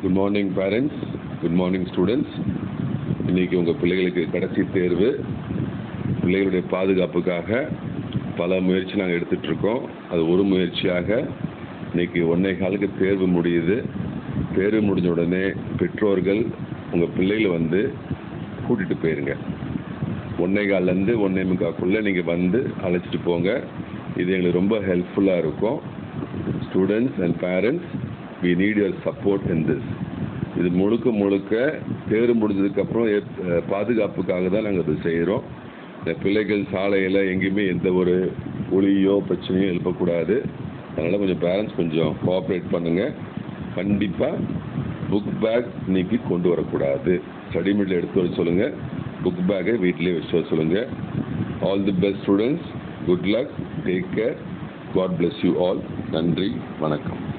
good morning parents good morning students இன்றைக்கி உங்கள் பிள்ளைகளுக்கு கடைசி தேர்வு பிள்ளைகளுடைய பாதுகாப்புக்காக பல முயற்சி நாங்கள் எடுத்துகிட்ருக்கோம் அது ஒரு முயற்சியாக இன்றைக்கி ஒன்றே காலுக்கு தேர்வு முடியுது தேர்வு முடிஞ்ச உடனே பெற்றோர்கள் உங்கள் பிள்ளைகளை வந்து கூட்டிகிட்டு போயிருங்க ஒன்றே கால்லேருந்து ஒன்றே முக்காக்குள்ளே நீங்கள் வந்து அழைச்சிட்டு போங்க இது எங்களுக்கு ரொம்ப ஹெல்ப்ஃபுல்லாக இருக்கும் students and parents we need your support in this இது முழுக்க முழுக்க தேர்வு முடிஞ்சதுக்கப்புறம் ஏத்- அஹ் பாதுகாப்புக்காக தான் நாங்கள் இது செய்கிறோம் இந்த பிள்ளைகள் சாலையில் எங்கேயுமே எந்த ஒரு ஒளியோ பிரச்சனையோ எழுப்பக்கூடாது அதனால் கொஞ்சம் பேரண்ட்ஸ் கொஞ்சம் கோஆப்ரேட் பண்ணுங்கள் கண்டிப்பாக புக் பேக் இன்னைக்கு கொண்டு வரக்கூடாது ஸ்டடி மெட்டில் எடுத்து வர சொல்லுங்கள் புக் பேக்கை வீட்டிலேயே வச்சு வர சொல்லுங்கள் all the best students good luck take care God bless you all நன்றி வணக்கம்